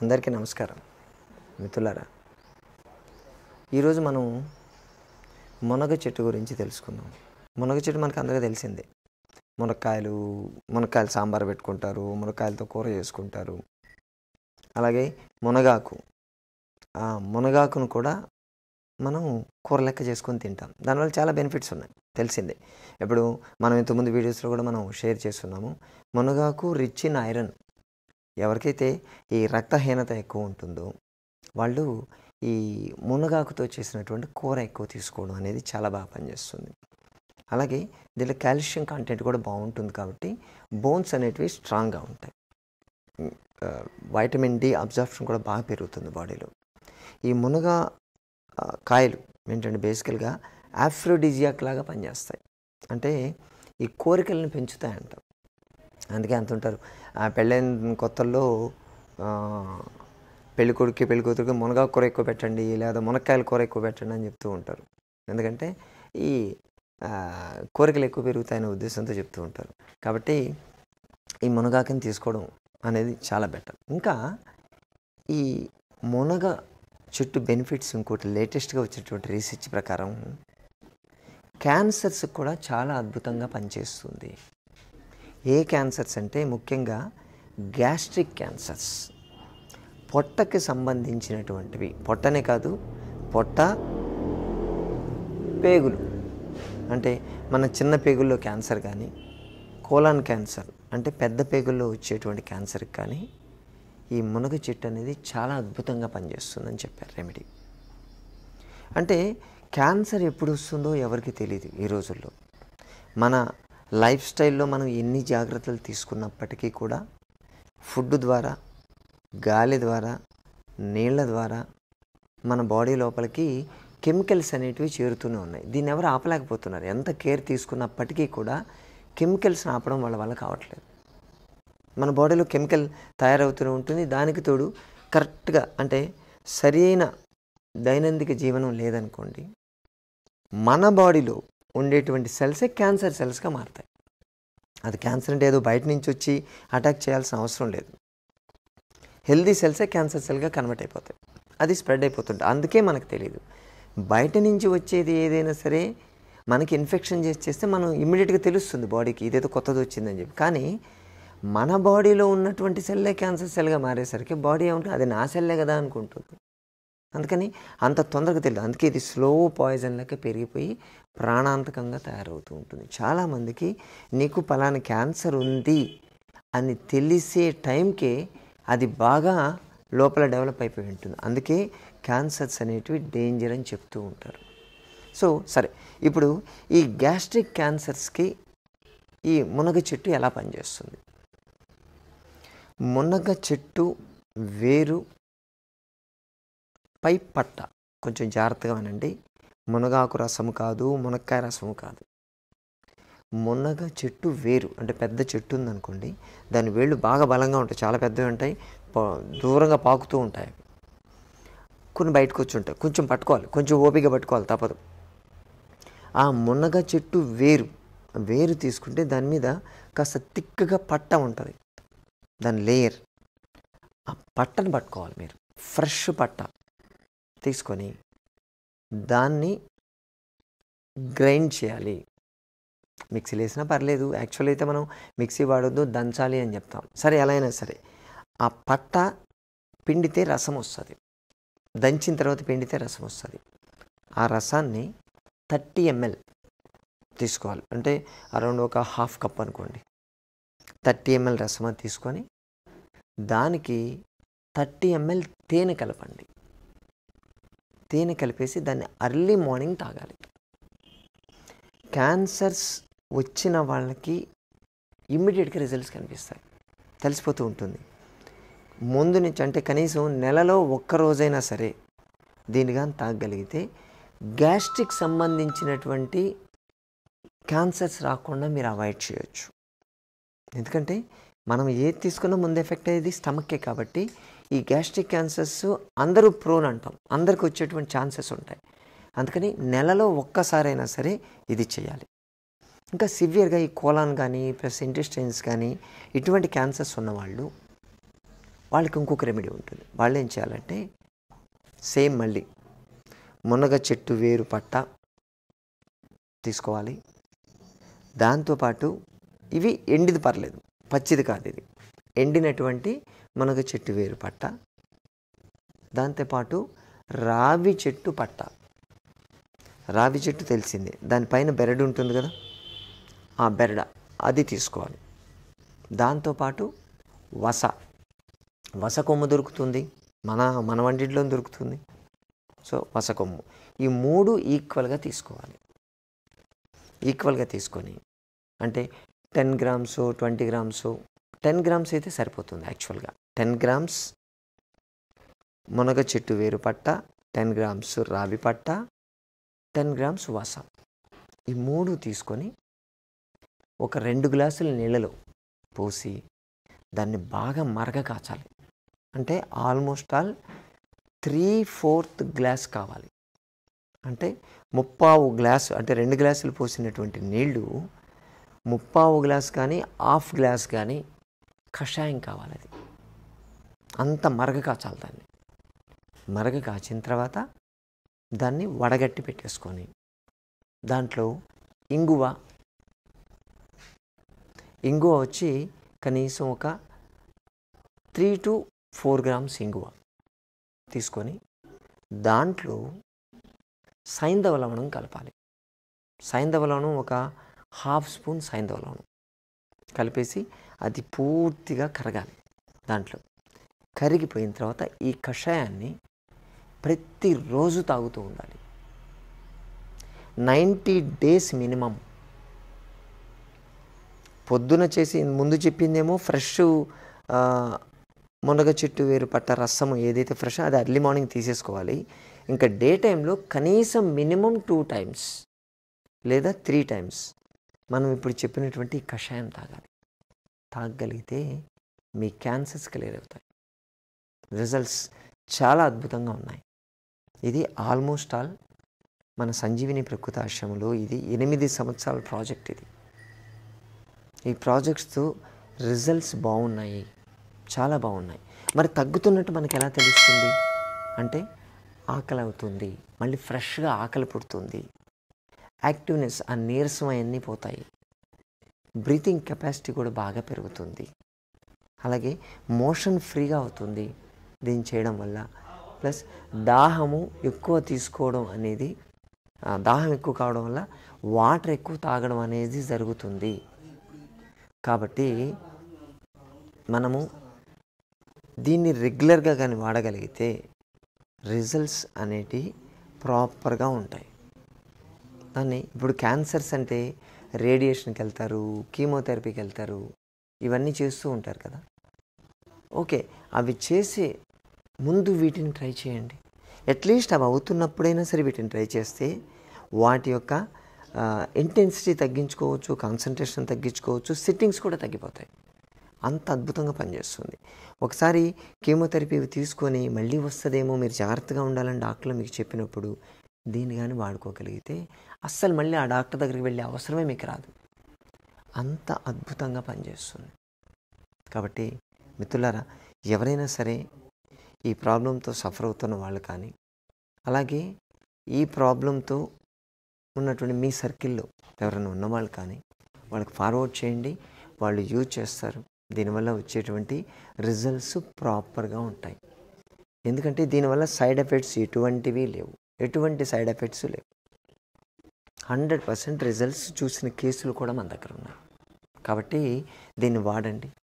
అందరికీ నమస్కారం మిత్రులారా ఈరోజు మనం మునగ చెట్టు గురించి తెలుసుకుందాం మునగ చెట్టు మనకు అందరికీ తెలిసిందే మునక్కాయలు మునక్కాయలు సాంబార్ పెట్టుకుంటారు మునక్కాయలతో కూర చేసుకుంటారు అలాగే మునగాకు ఆ మునగాకును కూడా మనం కూర లెక్క చేసుకొని తింటాం దానివల్ల చాలా బెనిఫిట్స్ ఉన్నాయి తెలిసిందే ఇప్పుడు మనం ఇంతకుముందు వీడియోస్లో కూడా మనం షేర్ చేస్తున్నాము మునగాకు రిచ్ ఇన్ ఐరన్ ఎవరికైతే ఈ రక్తహీనత ఎక్కువ ఉంటుందో వాళ్ళు ఈ మునగాకుతో చేసినటువంటి కూర ఎక్కువ తీసుకోవడం అనేది చాలా బాగా పనిచేస్తుంది అలాగే దీంట్లో కాల్షియం కంటెంట్ కూడా బాగుంటుంది కాబట్టి బోన్స్ అనేటివి స్ట్రాంగ్గా ఉంటాయి ఆ, వైటమిన్ డి అబ్జర్ప్షన్ కూడా బాగా పెరుగుతుంది బాడీలో ఈ మునగ ఆ, కాయలు ఏంటంటే బేసికల్గా ఆఫ్రోడిజియాక్ లాగా పనిచేస్తాయి అంటే ఈ కోరికలను పెంచుతాయంట అందుకే అంటుంటారు ఆ పెళ్ళైన కొత్తల్లో ఆ, పెళ్లి కొడుక్కి పెళ్లి కూతురికి మునగా కూర ఎక్కువ పెట్టండి లేదా మునక్కాయల కూర ఎక్కువ పెట్టండి అని చెప్తూ ఉంటారు ఎందుకంటే ఈ ఆ, కోరికలు ఎక్కువ పెరుగుతాయనే ఉద్దేశంతో చెప్తూ ఉంటారు కాబట్టి ఈ మునగాకుని తీసుకోవడం అనేది చాలా బెటర్ ఇంకా ఈ మునగ చుట్టూ బెనిఫిట్స్ ఇంకోటి లేటెస్ట్గా వచ్చేటువంటి రీసెర్చ్ ప్రకారం క్యాన్సర్స్ కూడా చాలా అద్భుతంగా పనిచేస్తుంది ఏ క్యాన్సర్స్ అంటే ముఖ్యంగా గ్యాస్ట్రిక్ క్యాన్సర్స్ పొట్టకి సంబంధించినటువంటివి పొట్టనే కాదు పొట్ట పేగులు అంటే మన చిన్న పేగుల్లో క్యాన్సర్ కానీ కోలాన్ క్యాన్సర్ అంటే పెద్ద పేగుల్లో వచ్చేటువంటి క్యాన్సర్కి కానీ ఈ మునగ చెట్టు అనేది చాలా అద్భుతంగా పనిచేస్తుందని చెప్పారు రెమెడీ అంటే క్యాన్సర్ ఎప్పుడు వస్తుందో ఎవరికి తెలియదు ఈ రోజుల్లో మన లైఫ్ స్టైల్లో మనం ఎన్ని జాగ్రత్తలు తీసుకున్నప్పటికీ కూడా ఫుడ్ ద్వారా గాలి ద్వారా నీళ్ళ ద్వారా మన బాడీ లోపలికి కెమికల్స్ అనేటివి చేరుతూనే ఉన్నాయి దీన్ని ఎవరు ఆపలేకపోతున్నారు ఎంత కేర్ తీసుకున్నప్పటికీ కూడా కెమికల్స్ని ఆపడం వాళ్ళ వల్ల కావట్లేదు మన బాడీలో కెమికల్ తయారవుతూనే ఉంటుంది దానికి తోడు కరెక్ట్గా అంటే సరైన దైనందిక జీవనం లేదనుకోండి మన బాడీలో ఉండేటువంటి సెల్సే క్యాన్సర్ సెల్స్గా మారుతాయి అది క్యాన్సర్ అంటే ఏదో బయట నుంచి వచ్చి అటాక్ చేయాల్సిన అవసరం లేదు హెల్దీ సెల్సే క్యాన్సర్ సెల్గా కన్వర్ట్ అయిపోతాయి అది స్ప్రెడ్ అయిపోతుంది అందుకే మనకు తెలియదు బయట నుంచి వచ్చేది ఏదైనా సరే మనకి ఇన్ఫెక్షన్ చేసి చేస్తే మనం ఇమ్మీడియట్గా తెలుస్తుంది బాడీకి ఇదేదో కొత్తది వచ్చిందని చెప్పి కానీ మన బాడీలో ఉన్నటువంటి సెల్లే క్యాన్సర్ సెల్గా మారేసరికి బాడీ ఏమంటుంది అది నా సెల్లే కదా అనుకుంటుంది అందుకని అంత తొందరగా తెలియదు అందుకే ఇది స్లో పాయిజన్ లెక్క పెరిగిపోయి ప్రాణాంతకంగా తయారవుతూ ఉంటుంది చాలామందికి నీకు పలానా క్యాన్సర్ ఉంది అని తెలిసే టైంకే అది బాగా లోపల డెవలప్ అయిపోయి ఉంటుంది అందుకే క్యాన్సర్స్ అనేటివి డేంజర్ అని చెప్తూ ఉంటారు సో సరే ఇప్పుడు ఈ గ్యాస్ట్రిక్ క్యాన్సర్స్కి ఈ మునగ చెట్టు ఎలా పనిచేస్తుంది మునగ చెట్టు వేరు పై పట్ట కొంచెం జాగ్రత్తగా వినండి మునగాకు రసము కాదు మునక్కాయ రసము కాదు మునగ చెట్టు వేరు అంటే పెద్ద చెట్టు ఉందనుకోండి దాని వేళ్ళు బాగా బలంగా ఉంటాయి చాలా పెద్దవి ఉంటాయి ప- దూరంగా పాకుతూ ఉంటాయి అవి. కొన్ని బయటకు వచ్చి ఉంటాయి కొంచెం పట్టుకోవాలి కొంచెం ఓపిక పట్టుకోవాలి తప్పదు ఆ మునగ చెట్టు వేరు వేరు తీసుకుంటే దాని మీద కాస్త తిక్కగా పట్ట ఉంటుంది దాని లేయర్ ఆ పట్టను పట్టుకోవాలి మీరు ఫ్రెష్ పట్ట తీసుకొని దాన్ని గ్రైండ్ చేయాలి మిక్సీలో వేసినా పర్లేదు యాక్చువల్ అయితే మనం మిక్సీ వాడొద్దు దంచాలి అని చెప్తాం సరే ఎలా అయినా సరే ఆ పట్ట పిండితే రసం వస్తుంది దంచిన తర్వాత పిండితే రసం వస్తుంది ఆ రసాన్ని థర్టీ ఎంఎల్ తీసుకోవాలి అంటే అరౌండ్ ఒక హాఫ్ కప్ అనుకోండి థర్టీ ఎంఎల్ రసం అది తీసుకొని దానికి థర్టీ ఎంఎల్ తేనె కలపండి తేనె కలిపేసి దాన్ని అర్లీ మార్నింగ్ తాగాలి క్యాన్సర్స్ వచ్చిన వాళ్ళకి ఇమ్మీడియట్గా రిజల్ట్స్ కనిపిస్తాయి తెలిసిపోతూ ఉంటుంది ముందు నుంచి అంటే కనీసం నెలలో ఒక్క రోజైనా సరే దీన్ని కానీ తాగగలిగితే గ్యాస్ట్రిక్ సంబంధించినటువంటి క్యాన్సర్స్ రాకుండా మీరు అవాయిడ్ చేయొచ్చు ఎందుకంటే మనం ఏది తీసుకున్నా ముందు ఎఫెక్ట్ అయ్యేది స్టమక్కే కాబట్టి ఈ గ్యాస్ట్రిక్ క్యాన్సర్స్ అందరూ ప్రోన్ అంటాం అందరికి వచ్చేటువంటి ఛాన్సెస్ ఉంటాయి అందుకని నెలలో ఒక్కసారైనా సరే ఇది చేయాలి ఇంకా సివియర్గా ఈ కోలాన్ కానీ ప్లస్ ఇంటెస్టైన్స్ కానీ ఇటువంటి క్యాన్సర్స్ ఉన్నవాళ్ళు వాళ్ళకి ఇంకొక రెమెడీ ఉంటుంది వాళ్ళు ఏం చేయాలంటే సేమ్ మళ్ళీ మునగ చెట్టు వేరు పట్ట తీసుకోవాలి దాంతోపాటు ఇవి ఎండిది పర్లేదు పచ్చిది కాదు ఇది ఎండినటువంటి మునగ చెట్టు వేరు పట్ట దాంతోపాటు రావి చెట్టు పట్ట రావి చెట్టు తెలిసిందే దానిపైన బెరడు ఉంటుంది కదా ఆ బెరడ అది తీసుకోవాలి దాంతోపాటు వస వస కొమ్ము దొరుకుతుంది మన మన వంటిలో దొరుకుతుంది సో వస కొమ్ము ఈ మూడు ఈక్వల్గా తీసుకోవాలి ఈక్వల్గా తీసుకొని అంటే ten grams twenty grams ten grams అయితే సరిపోతుంది యాక్చువల్గా టెన్ గ్రామ్స్ మునగ చెట్టు వేరు పట్ట టెన్ గ్రామ్స్ రావి పట్ట టెన్ గ్రామ్స్ వస ఈ మూడు తీసుకొని ఒక రెండు గ్లాసుల నీళ్ళలో పోసి దాన్ని బాగా మరగ కాచాలి అంటే almost all three fourth glass కావాలి అంటే ముప్పావు గ్లాస్ అంటే రెండు గ్లాసులు పోసినటువంటి నీళ్లు ముప్పావు గ్లాస్ కానీ హాఫ్ గ్లాస్ కానీ కషాయం కావాలి అది అంత మరగ కాచాలి దాన్ని మరగ కాచిన తర్వాత దాన్ని వడగట్టి పెట్టేసుకొని దాంట్లో ఇంగువ ఇంగువ వచ్చి కనీసం ఒక త్రీ టు ఫోర్ గ్రామ్స్ ఇంగువ తీసుకొని దాంట్లో సైంధవ లవణం కలపాలి సైంధవ లవణం ఒక హాఫ్ స్పూన్ సైంధవ లవణం కలిపేసి అది పూర్తిగా కరగాలి దాంట్లో కరిగిపోయిన తర్వాత ఈ కషాయాన్ని ప్రతిరోజు తాగుతూ ఉండాలి నైంటీ డేస్ మినిమం పొద్దున చేసి ముందు చెప్పిందేమో ఫ్రెష్ మునగ చెట్టు వేరు పట్ట రసము ఏదైతే ఫ్రెష్ అది అర్లీ మార్నింగ్ తీసేసుకోవాలి ఇంకా డే టైంలో కనీసం మినిమం టూ టైమ్స్ లేదా త్రీ టైమ్స్ మనం ఇప్పుడు చెప్పినటువంటి ఈ కషాయం తాగాలి తాగగలిగితే మీ క్యాన్సర్స్ క్లియర్ అవుతాయి రిజల్ట్స్ చాలా అద్భుతంగా ఉన్నాయి ఇది ఆల్మోస్ట్ ఆల్ మన సంజీవిని ప్రకృతి ఆశ్రమంలో ఇది ఎనిమిది సంవత్సరాల ప్రాజెక్ట్ ఇది ఈ ప్రాజెక్ట్స్తో రిజల్ట్స్ బాగున్నాయి చాలా బాగున్నాయి మరి తగ్గుతున్నట్టు మనకి ఎలా తెలుస్తుంది అంటే ఆకలి అవుతుంది మళ్ళీ ఫ్రెష్గా ఆకలి పుడుతుంది యాక్టివ్నెస్ ఆ నీరసం అవన్నీ పోతాయి బ్రీతింగ్ కెపాసిటీ కూడా బాగా పెరుగుతుంది అలాగే మోషన్ ఫ్రీగా అవుతుంది దీన్ని చేయడం వల్ల ప్లస్ దాహము ఎక్కువ తీసుకోవడం అనేది ఆ, దాహం ఎక్కువ కావడం వల్ల వాటర్ ఎక్కువ తాగడం అనేది జరుగుతుంది కాబట్టి మనము దీన్ని రెగ్యులర్గా కానీ వాడగలిగితే రిజల్ట్స్ అనేటివి ప్రాపర్గా ఉంటాయి దాన్ని ఇప్పుడు క్యాన్సర్స్ అంటే రేడియేషన్కి వెళ్తారు కీమోథెరపీకి వెళ్తారు ఇవన్నీ చేస్తూ ఉంటారు కదా ఓకే అవి చేసే ముందు వీటిని ట్రై చేయండి అట్లీస్ట్ అవి అవుతున్నప్పుడైనా సరే వీటిని ట్రై చేస్తే వాటి యొక్క ఇంటెన్సిటీ తగ్గించుకోవచ్చు కాన్సన్ట్రేషన్ తగ్గించుకోవచ్చు సిట్టింగ్స్ కూడా తగ్గిపోతాయి అంత అద్భుతంగా పనిచేస్తుంది ఒకసారి కీమోథెరపీ తీసుకొని మళ్ళీ వస్తుందేమో మీరు జాగ్రత్తగా ఉండాలని డాక్టర్లు మీకు చెప్పినప్పుడు దీన్ని కానీ వాడుకోగలిగితే అస్సలు మళ్ళీ ఆ డాక్టర్ దగ్గరికి వెళ్ళే అవసరమే మీకు రాదు అంత అద్భుతంగా పనిచేస్తుంది కాబట్టి మిత్రులారా ఎవరైనా సరే ఈ ప్రాబ్లంతో సఫర్ అవుతున్న వాళ్ళు కానీ అలాగే ఈ ప్రాబ్లంతో ఉన్నటువంటి మీ సర్కిల్లో ఎవరైనా ఉన్నవాళ్ళు కానీ వాళ్ళకి ఫార్వర్డ్ చేయండి వాళ్ళు యూజ్ చేస్తారు దీనివల్ల వచ్చేటువంటి రిజల్ట్స్ ప్రాపర్గా ఉంటాయి ఎందుకంటే దీనివల్ల సైడ్ ఎఫెక్ట్స్ ఎటువంటివి లేవు ఎటువంటి సైడ్ ఎఫెక్ట్స్ లేవు హండ్రెడ్ పర్సెంట్ రిజల్ట్స్ చూసిన కేసులు కూడా మన దగ్గర ఉన్నాయి కాబట్టి దీన్ని వాడండి